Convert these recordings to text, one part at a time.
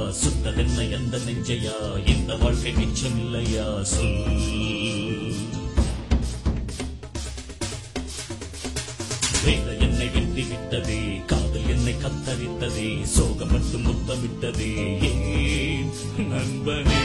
சுத்ததென்ன எந்த நெஞ்சையா இந்த வாழ்க்கை மிச்சம் இல்லையா சொல் வேத என்னை வெட்டி விட்டதே காதல் என்னை கத்தரித்ததே சோகம் மட்டும் முத்தமிட்டதே ஏன் நண்பனே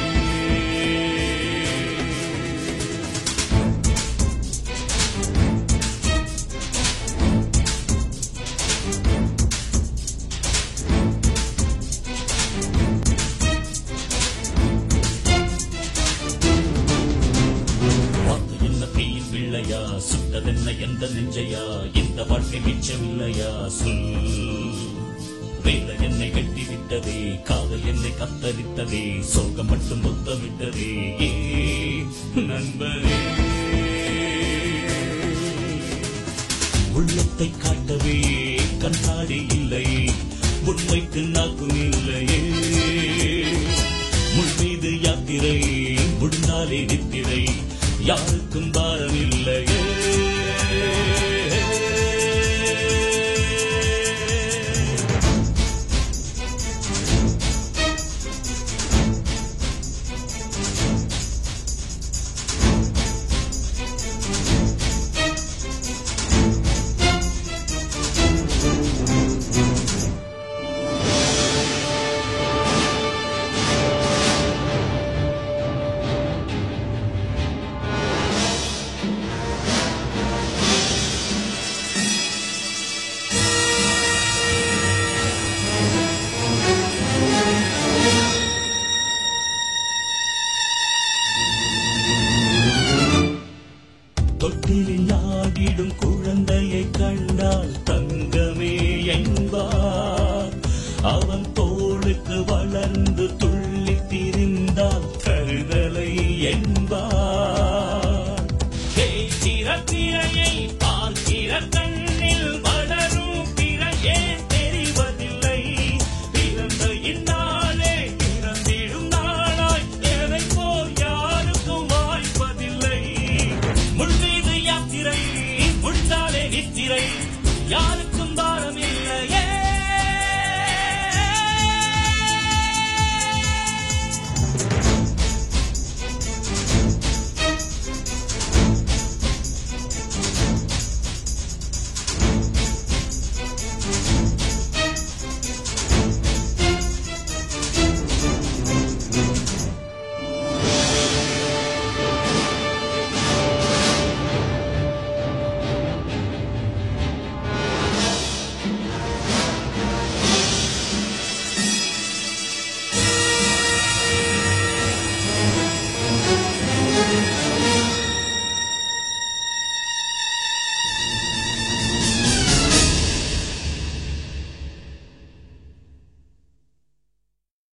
பார்த்து என்ன தீயின் பிள்ளையா சுட்டதென்ன எந்த நெஞ்சையா இந்த வாழ்க்கை மிச்சமில்லையா சொல் வேத என்னை வெட்டி விட்டதே காதல் என்னை கத்தரித்ததே சோகம் மட்டும் முத்தமிட்டதே ஏ நண்பரே உள்ளத்தை காட்டவே கண்ணாடி இல்லை உண்மைக்கு நாக்கும் இல்லையே முள் மீது யாத்திரை முடிந்தாலே நித்திரை யாருக்கும் பாரம் இல்லையே தொட்டிலில் ஆடிடும் குழந்தையை கண்டால் தங்கமே என்பார்